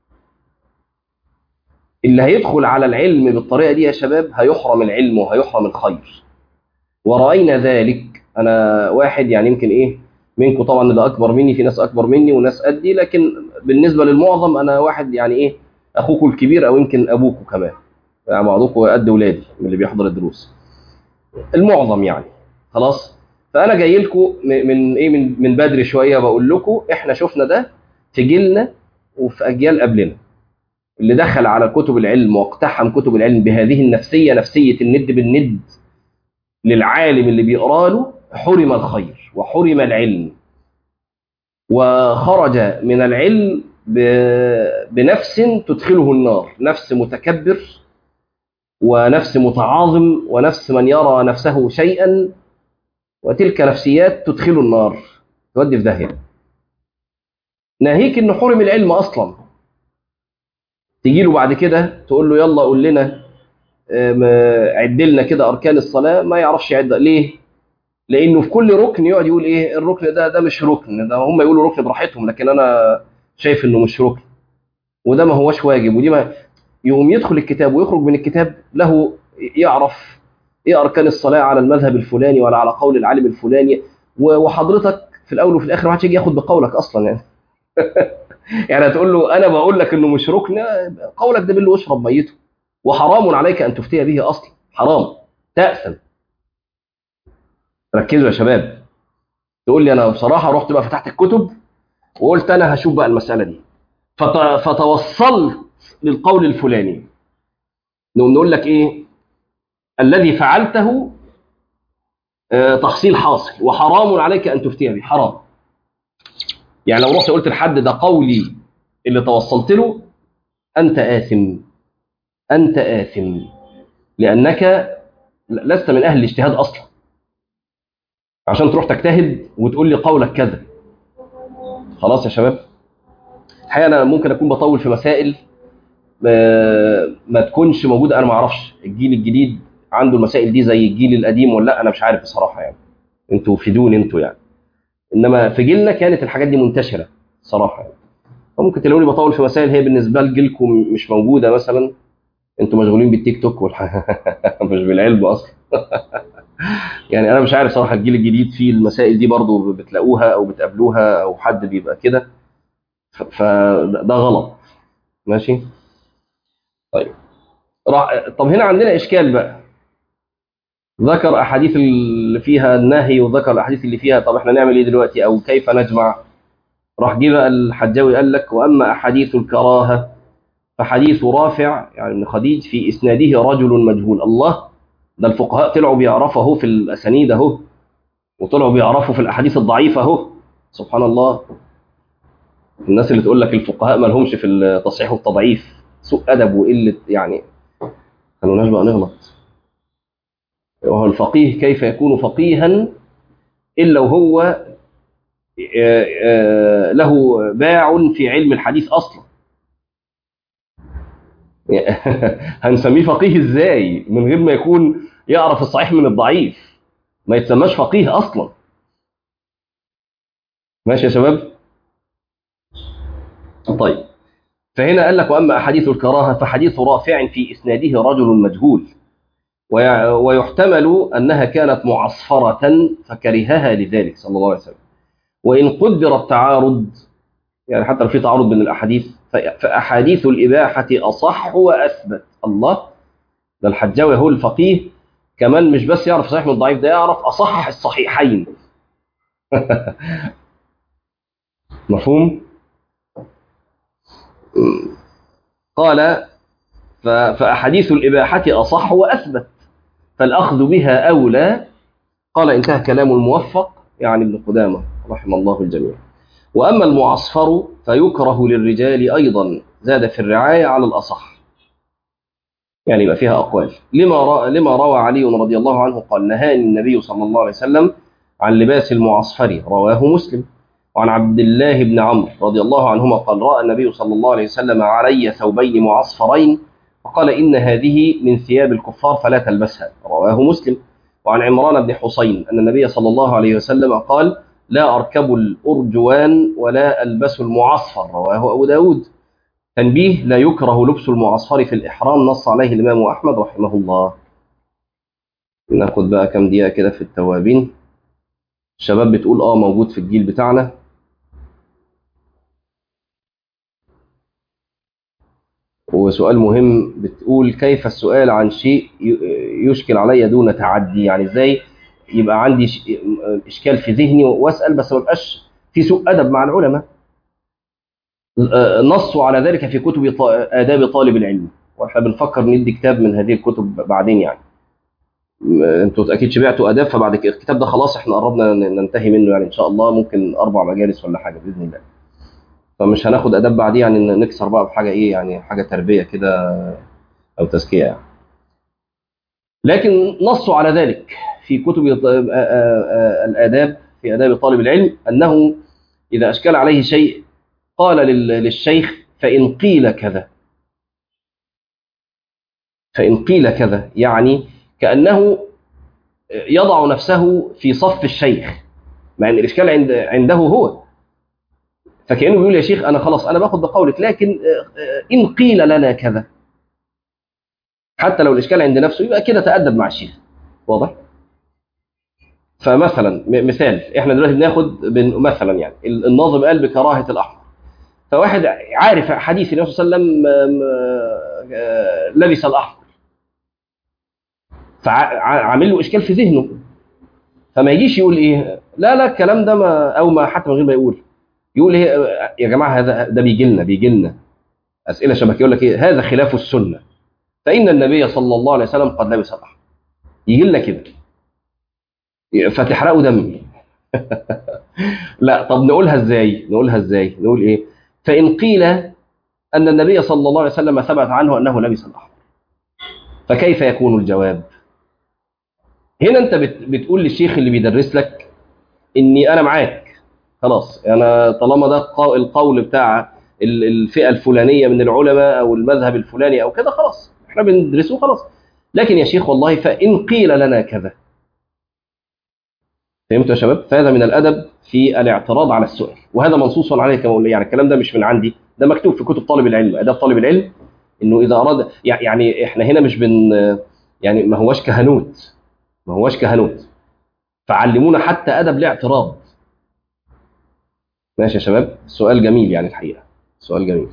S1: اللي هيدخل على العلم بالطريقه دي يا شباب هيحرم العلم وهيحرم الخير ورأينا ذلك انا واحد يعني يمكن ايه منكم طبعا اللي اكبر مني في ناس اكبر مني وناس قدي لكن بالنسبه للمعظم انا واحد يعني ايه اخوكم الكبير او يمكن ابوكم كمان يعني بعضكم قد ولادي من اللي بيحضر الدروس المعظم يعني خلاص فانا جاي لكم من ايه من من بدري شويه بقول لكم احنا شفنا ده في جيلنا وفي اجيال قبلنا اللي دخل على كتب العلم واقتحم كتب العلم بهذه النفسيه نفسيه الند بالند للعالم اللي بيقرا له حرم الخير وحرم العلم وخرج من العلم بنفس تدخله النار نفس متكبر ونفس متعاظم ونفس من يرى نفسه شيئا وتلك نفسيات تدخل النار تودي في داهيه ناهيك انه حرم العلم اصلا تيجي له بعد كده تقول له يلا قول لنا عد لنا كده اركان الصلاه ما يعرفش يعد ليه لانه في كل ركن يقعد يقول ايه الركن ده ده مش ركن ده هم يقولوا ركن براحتهم لكن انا شايف انه مش ركن وده ما هوش واجب ودي ما يقوم يدخل الكتاب ويخرج من الكتاب له يعرف ايه اركان الصلاه على المذهب الفلاني ولا على قول العالم الفلاني وحضرتك في الاول وفي الاخر ما حدش يجي ياخد بقولك اصلا يعني يعني هتقول له انا بقول لك انه مش ركن قولك ده بالله اشرب ميته وحرام عليك ان تفتي به اصلا حرام تاثم ركزوا يا شباب تقول لي انا بصراحه رحت بقى فتحت الكتب وقلت انا هشوف بقى المساله دي فت... فتوصلت للقول الفلاني نقوم نقول لك ايه الذي فعلته آه تحصيل حاصل وحرام عليك ان تفتي به حرام يعني لو رحت قلت لحد ده قولي اللي توصلت له انت آثم انت آثم لانك لست من اهل الاجتهاد اصلا عشان تروح تجتهد وتقول لي قولك كذا خلاص يا شباب الحقيقه انا ممكن اكون بطول في مسائل ما تكونش موجوده انا ما اعرفش الجيل الجديد عنده المسائل دي زي الجيل القديم ولا لا انا مش عارف بصراحه يعني انتوا فيدوني انتوا يعني انما في جيلنا كانت الحاجات دي منتشره صراحه يعني فممكن تلاقوني بطول في مسائل هي بالنسبه لجيلكم مش موجوده مثلا انتوا مشغولين بالتيك توك والح... مش بالعلم اصلا يعني انا مش عارف صراحه الجيل الجديد فيه المسائل دي برضو بتلاقوها او بتقابلوها او حد بيبقى كده فده غلط ماشي طيب راح طب هنا عندنا اشكال بقى ذكر احاديث اللي فيها النهي وذكر الاحاديث اللي فيها طب احنا نعمل ايه دلوقتي او كيف نجمع راح جه بقى الحجاوي قال لك واما احاديث الكراهه فحديث رافع يعني ابن خديج في اسناده رجل مجهول الله ده الفقهاء طلعوا بيعرفوا اهو في الاسانيد اهو وطلعوا بيعرفوا في الاحاديث الضعيفه اهو سبحان الله الناس اللي تقول لك الفقهاء ما لهمش في التصحيح والتضعيف سوء ادب وقله يعني خلوناش بقى نغلط وهو الفقيه كيف يكون فقيها الا وهو له باع في علم الحديث اصلا هنسميه فقيه ازاي من غير ما يكون يعرف الصحيح من الضعيف ما يتسماش فقيه اصلا ماشي يا شباب طيب فهنا قال لك واما احاديث الكراهه فحديث رافع في اسناده رجل مجهول ويحتمل انها كانت معصفره فكرهها لذلك صلى الله عليه وسلم وان قدر التعارض يعني حتى لو في تعارض بين الاحاديث فاحاديث الاباحه اصح واثبت الله ده الحجاوي هو الفقيه كمان مش بس يعرف صحيح من الضعيف ده يعرف اصح الصحيحين مفهوم قال فأحاديث الإباحة أصح وأثبت فالأخذ بها أولى قال انتهى كلام الموفق يعني ابن قدامة رحم الله الجميع وأما المعصفر فيكره للرجال أيضا زاد في الرعاية على الأصح يعني يبقى فيها أقوال لما, لما روى علي رضي الله عنه قال نهاني النبي صلى الله عليه وسلم عن لباس المعصفر رواه مسلم وعن عبد الله بن عمرو رضي الله عنهما قال رأى النبي صلى الله عليه وسلم علي ثوبين معصفرين فقال إن هذه من ثياب الكفار فلا تلبسها رواه مسلم وعن عمران بن حسين أن النبي صلى الله عليه وسلم قال لا أركب الأرجوان ولا ألبس المعصفر رواه أبو داود تنبيه لا يكره لبس المعصفر في الإحرام نص عليه الإمام أحمد رحمه الله ناخد بقى كام دقيقة كده في التوابين الشباب بتقول اه موجود في الجيل بتاعنا وسؤال مهم بتقول كيف السؤال عن شيء يشكل علي دون تعدي يعني ازاي يبقى عندي اشكال في ذهني واسال بس ما بقاش في سوء ادب مع العلماء نصوا على ذلك في كتب آداب طالب العلم واحنا بنفكر ندي كتاب من هذه الكتب بعدين يعني انتوا اكيد شبعتوا اداب فبعد كده الكتاب ده خلاص احنا قربنا ننتهي منه يعني ان شاء الله ممكن اربع مجالس ولا حاجه باذن الله فمش هناخد اداب بعديه يعني نكسر بقى بحاجه ايه يعني حاجه تربيه كده او تزكيه يعني لكن نصوا على ذلك في كتب الاداب في اداب طالب العلم انه اذا اشكل عليه شيء قال للشيخ فان قيل كذا فان قيل كذا يعني كانه يضع نفسه في صف الشيخ مع ان الاشكال عند عنده هو فكانه بيقول يا شيخ انا خلاص انا باخد بقولك لكن ان قيل لنا كذا حتى لو الاشكال عند نفسه يبقى كده تادب مع الشيخ واضح فمثلا مثال احنا دلوقتي بناخد مثلا يعني الناظم قال بكراهه الاحمر فواحد عارف حديث النبي صلى الله عليه وسلم لبس الاحمر فعامل له اشكال في ذهنه فما يجيش يقول ايه لا لا الكلام ده ما او ما حتى من غير ما يقول يقول ايه يا جماعه هذا ده بيجي لنا بيجي لنا اسئله شبكيه يقول لك ايه هذا خلاف السنه فان النبي صلى الله عليه وسلم قد لبس الاحمر يجي لنا كده فتحرقوا دمي لا طب نقولها ازاي نقولها ازاي نقول ايه فان قيل ان النبي صلى الله عليه وسلم ثبت عنه انه لبس الاحمر فكيف يكون الجواب هنا انت بتقول للشيخ اللي بيدرس لك اني انا معاك خلاص انا طالما ده القول بتاع الفئه الفلانيه من العلماء او المذهب الفلاني او كده خلاص احنا بندرسه خلاص لكن يا شيخ والله فان قيل لنا كذا فهمتوا يا شباب فهذا من الادب في الاعتراض على السؤال وهذا منصوص عليه كما قلنا يعني الكلام ده مش من عندي ده مكتوب في كتب طالب العلم اداب طالب العلم انه اذا اراد يعني احنا هنا مش بن يعني ما هواش كهنوت ما هواش كهنوت فعلمونا حتى ادب الاعتراض ماشي يا شباب سؤال جميل يعني الحقيقه سؤال جميل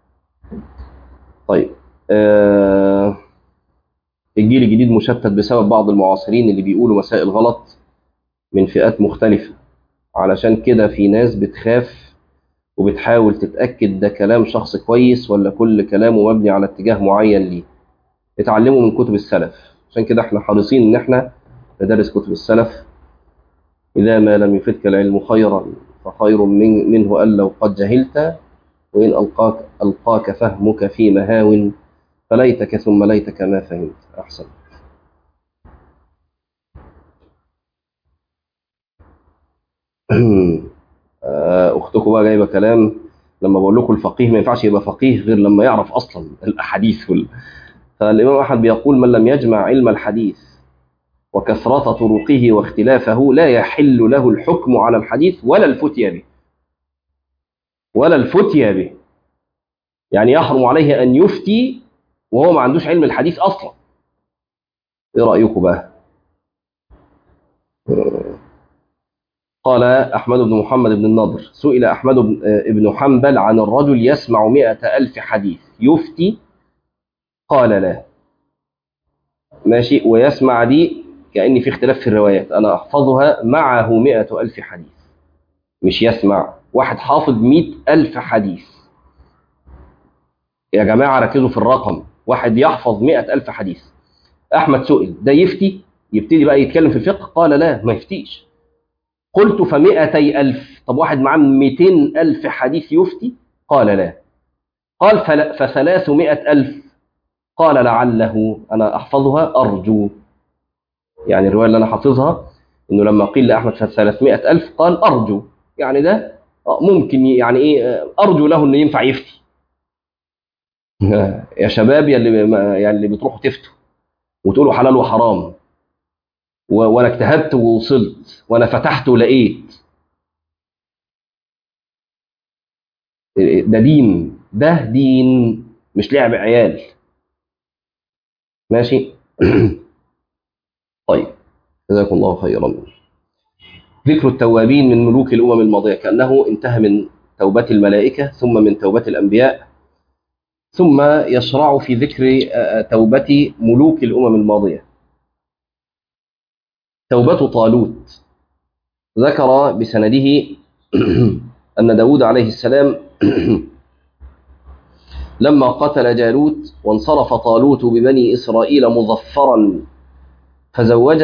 S1: طيب آه الجيل الجديد مشتت بسبب بعض المعاصرين اللي بيقولوا مسائل غلط من فئات مختلفة علشان كده في ناس بتخاف وبتحاول تتأكد ده كلام شخص كويس ولا كل كلامه مبني على اتجاه معين ليه اتعلموا من كتب السلف عشان كده احنا حريصين ان احنا ندرس كتب السلف إذا ما لم يفدك العلم خيرا فخير من منه أن لو قد جهلت وإن ألقاك, ألقاك فهمك في مهاو فليتك ثم ليتك ما فهمت أحسن أختكم بقى جايبة كلام لما بقول لكم الفقيه ما ينفعش يبقى فقيه غير لما يعرف أصلا الأحاديث وال... فالإمام أحمد بيقول من لم يجمع علم الحديث وكثرة طرقه واختلافه لا يحل له الحكم على الحديث ولا الفتيا به ولا الفتيا به يعني يحرم عليه أن يفتي وهو ما عندوش علم الحديث أصلا إيه رأيكم بقى قال أحمد بن محمد بن النضر سئل أحمد بن حنبل عن الرجل يسمع مئة ألف حديث يفتي قال لا ماشي ويسمع دي كأن في اختلاف في الروايات أنا أحفظها معه مئة ألف حديث مش يسمع واحد حافظ مئة ألف حديث يا جماعة ركزوا في الرقم واحد يحفظ مئة ألف حديث أحمد سئل ده يفتي يبتدي بقى يتكلم في الفقه قال لا ما يفتيش قلت فمئتي ألف طب واحد معاه مئتين ألف حديث يفتي قال لا قال فثلاثمائة ألف قال لعله أنا أحفظها أرجو يعني الرواية اللي أنا حافظها إنه لما قيل لأحمد في 300 ألف قال أرجو يعني ده ممكن يعني إيه أرجو له إنه ينفع يفتي يا شباب يا اللي يا اللي بتروحوا تفتوا وتقولوا حلال وحرام وانا اجتهدت ووصلت وانا فتحت ولقيت ده دين ده دين مش لعب عيال ماشي طيب جزاكم الله خيرا ذكر التوابين من ملوك الامم الماضيه كانه انتهى من توبه الملائكه ثم من توبه الانبياء ثم يشرع في ذكر توبه ملوك الامم الماضيه توبة طالوت ذكر بسنده أن داود عليه السلام لما قتل جالوت وانصرف طالوت ببني إسرائيل مظفرا فزوج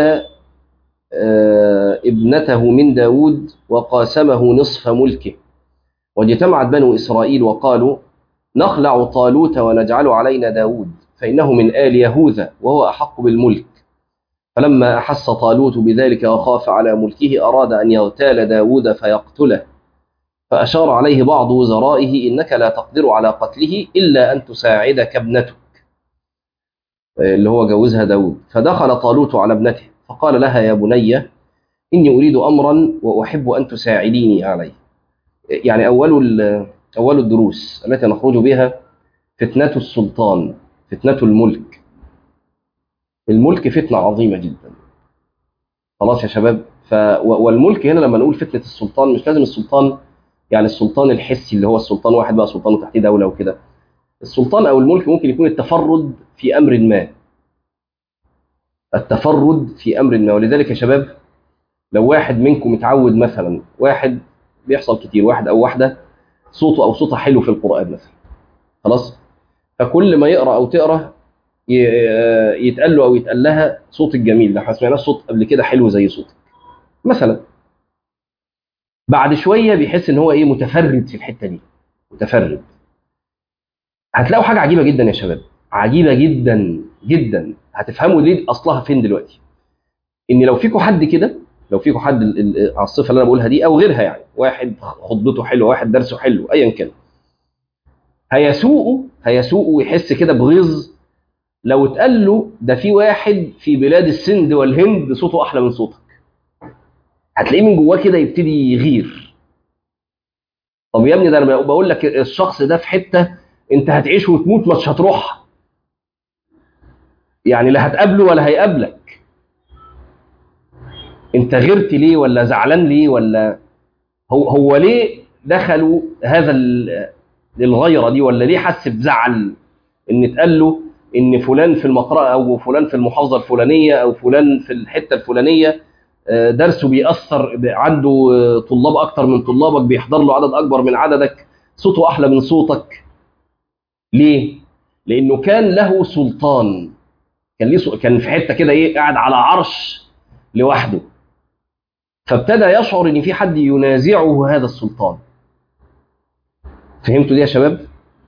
S1: ابنته من داود وقاسمه نصف ملكه واجتمعت بنو إسرائيل وقالوا نخلع طالوت ونجعل علينا داود فإنه من آل يهوذا وهو أحق بالملك فلما أحس طالوت بذلك وخاف على ملكه أراد أن يغتال داود فيقتله فأشار عليه بعض وزرائه إنك لا تقدر على قتله إلا أن تساعدك ابنتك اللي هو جوزها داود فدخل طالوت على ابنته فقال لها يا بني إني أريد أمرا وأحب أن تساعديني عليه يعني أول أول الدروس التي نخرج بها فتنة السلطان فتنة الملك الملك فتنة عظيمة جدا خلاص يا شباب ف... والملك هنا لما نقول فتنة السلطان مش لازم السلطان يعني السلطان الحسي اللي هو السلطان واحد بقى سلطان وتحتيه دولة وكده السلطان أو الملك ممكن يكون التفرد في أمر ما التفرد في أمر ما ولذلك يا شباب لو واحد منكم متعود مثلا واحد بيحصل كتير واحد أو واحدة صوته أو صوتها حلو في القرآن مثلا خلاص فكل ما يقرأ أو تقرأ يتقال له او يتقال لها صوتك جميل ده احنا سمعناه صوت قبل كده حلو زي صوتك مثلا بعد شويه بيحس ان هو ايه متفرد في الحته دي متفرد هتلاقوا حاجه عجيبه جدا يا شباب عجيبه جدا جدا هتفهموا ليه اصلها فين دلوقتي ان لو فيكم حد كده لو فيكم حد على الصفه اللي انا بقولها دي او غيرها يعني واحد خطبته حلوه واحد درسه حلو ايا كان هيسوقه هيسوقه ويحس كده بغيظ لو اتقال له ده في واحد في بلاد السند والهند صوته احلى من صوتك هتلاقيه من جواه كده يبتدي يغير طب يا ابني ده انا بقول لك الشخص ده في حته انت هتعيش وتموت مش هتروحها يعني لا هتقابله ولا هيقابلك انت غيرت ليه ولا زعلان ليه ولا هو هو ليه دخلوا هذا الغيره دي ولا ليه حس بزعل ان اتقال له ان فلان في المقرأة او فلان في المحافظة الفلانية او فلان في الحتة الفلانية درسه بيأثر عنده طلاب اكتر من طلابك بيحضر له عدد اكبر من عددك صوته احلى من صوتك ليه لانه كان له سلطان كان ليه كان في حتة كده ايه قاعد على عرش لوحده فابتدى يشعر ان في حد ينازعه هذا السلطان فهمتوا دي يا شباب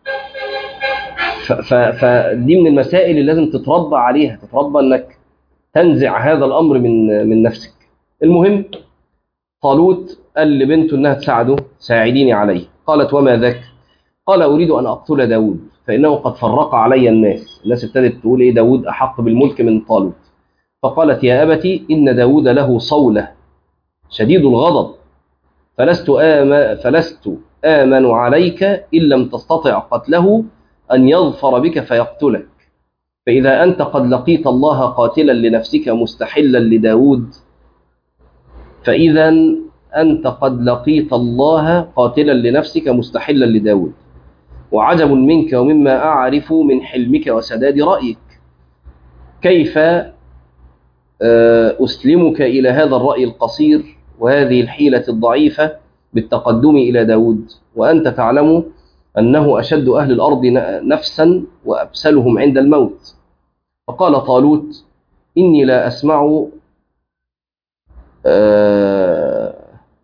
S1: فدي من المسائل اللي لازم تتربى عليها تتربى انك تنزع هذا الامر من من نفسك المهم طالوت قال لبنته انها تساعده ساعديني عليه قالت وما ذاك قال اريد ان اقتل داود فانه قد فرق علي الناس الناس ابتدت تقول ايه داود احق بالملك من طالوت فقالت يا ابتي ان داود له صوله شديد الغضب فلست آمن فلست آمن عليك إن لم تستطع قتله أن يظفر بك فيقتلك فإذا أنت قد لقيت الله قاتلا لنفسك مستحلا لداود فإذا أنت قد لقيت الله قاتلا لنفسك مستحلا لداود وعجب منك ومما أعرف من حلمك وسداد رأيك كيف أسلمك إلى هذا الرأي القصير وهذه الحيلة الضعيفة بالتقدم إلى داود وأنت تعلم أنه أشد أهل الأرض نفسا وأبسلهم عند الموت فقال طالوت إني لا أسمع آه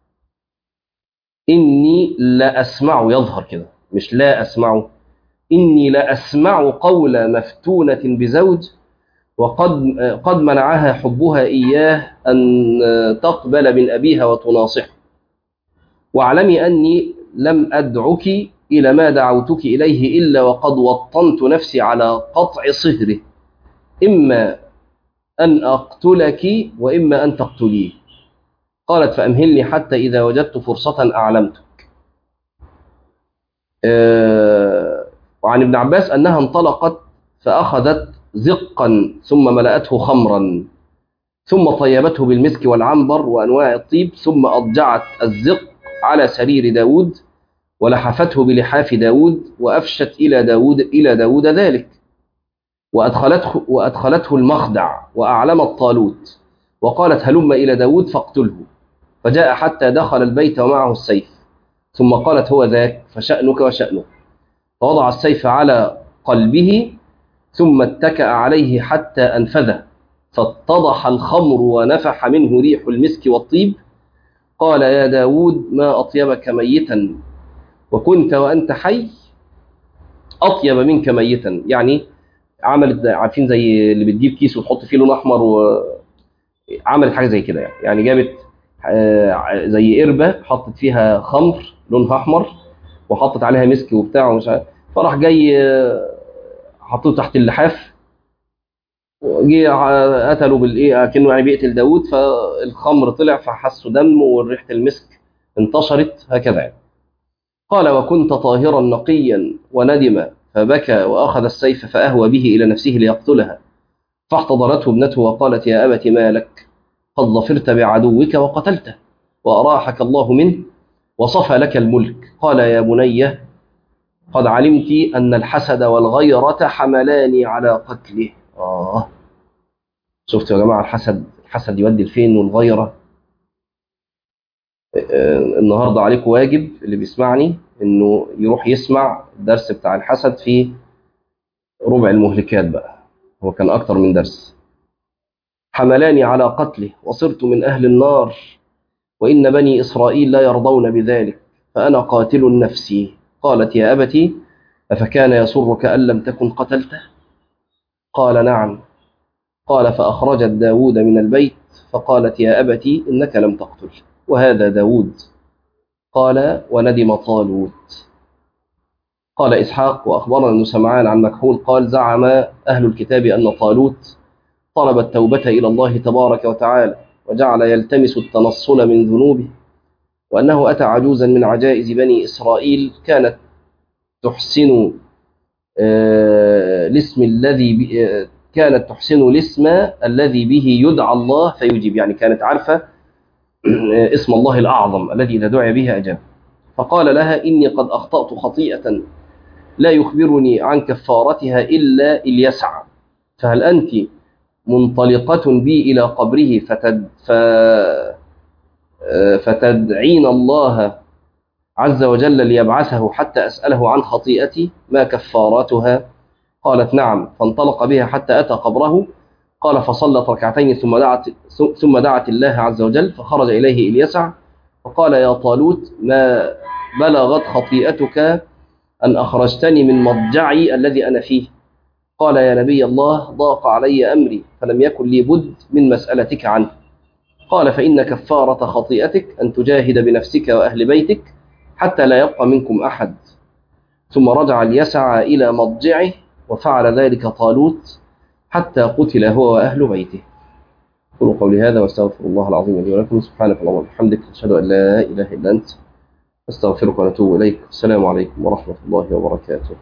S1: إني لا أسمع يظهر كده مش لا أسمع إني لا أسمع قول مفتونة بزوج وقد قد منعها حبها إياه أن تقبل من أبيها وتناصحه واعلمي أني لم أدعك إلى ما دعوتك إليه إلا وقد وطنت نفسي على قطع صهره إما أن أقتلك وإما أن تقتليه قالت فأمهلني حتى إذا وجدت فرصة أعلمتك أه وعن ابن عباس أنها انطلقت فأخذت زقا ثم ملأته خمرا ثم طيبته بالمسك والعنبر وأنواع الطيب ثم أضجعت الزق على سرير داود ولحفته بلحاف داود وأفشت إلى داود, إلى داود ذلك وأدخلته, وأدخلته المخدع وأعلمت طالوت وقالت هلم إلى داود فاقتله فجاء حتى دخل البيت ومعه السيف ثم قالت هو ذاك فشأنك وشأنه فوضع السيف على قلبه ثم اتكأ عليه حتى أنفذه فاتضح الخمر ونفح منه ريح المسك والطيب قال يا داود ما أطيبك ميتا وكنت وأنت حي أطيب منك ميتا يعني عملت عارفين زي اللي بتجيب كيس وتحط فيه لون أحمر وعملت حاجة زي كده يعني يعني جابت زي قربة حطت فيها خمر لونها أحمر وحطت عليها مسك وبتاع ومش عارف فراح جاي حطوه تحت اللحاف وجي قتلوا بالايه كانه يعني بيقتل داوود فالخمر طلع فحسوا دم وريحه المسك انتشرت هكذا يعني. قال وكنت طاهرا نقيا وندم فبكى واخذ السيف فاهوى به الى نفسه ليقتلها فاحتضرته ابنته وقالت يا ابت ما لك قد ظفرت بعدوك وقتلته واراحك الله منه وصفى لك الملك قال يا بني قد علمت أن الحسد والغيرة حملاني على قتله آه شفتوا يا جماعة الحسد الحسد يودي لفين والغيرة النهاردة عليكم واجب اللي بيسمعني انه يروح يسمع الدرس بتاع الحسد في ربع المهلكات بقى هو كان اكتر من درس حملاني على قتله وصرت من اهل النار وان بني اسرائيل لا يرضون بذلك فانا قاتل نفسي قالت يا أبتي أفكان يسرك أن لم تكن قتلته قال نعم قال فأخرجت داود من البيت فقالت يا أبتي إنك لم تقتل وهذا داود قال وندم طالوت قال إسحاق وأخبرنا أن سمعان عن مكحول قال زعم أهل الكتاب أن طالوت طلب التوبة إلى الله تبارك وتعالى وجعل يلتمس التنصل من ذنوبه وأنه أتى عجوزا من عجائز بني إسرائيل كانت تحسن الاسم الذي كانت تحسن الاسم الذي به يدعى الله فيجيب يعني كانت عارفة اسم الله الأعظم الذي إذا دعي به أجاب فقال لها إني قد أخطأت خطيئة لا يخبرني عن كفارتها إلا اليسع فهل أنت منطلقة بي إلى قبره فتد ف فتدعين الله عز وجل ليبعثه حتى أسأله عن خطيئتي ما كفاراتها قالت نعم فانطلق بها حتى أتى قبره قال فصلت ركعتين ثم دعت, ثم دعت الله عز وجل فخرج إليه إليسع فقال يا طالوت ما بلغت خطيئتك أن أخرجتني من مضجعي الذي أنا فيه قال يا نبي الله ضاق علي أمري فلم يكن لي بد من مسألتك عنه قال فإن كفارة خطيئتك أن تجاهد بنفسك وأهل بيتك حتى لا يبقى منكم أحد ثم رجع ليسعى إلى مضجعه وفعل ذلك طالوت حتى قتل هو وأهل بيته قولوا قولي هذا واستغفر الله العظيم لي ولكم سبحانك اللهم وبحمدك أشهد أن لا إله إلا أنت أستغفرك ونتوب إليك السلام عليكم ورحمة الله وبركاته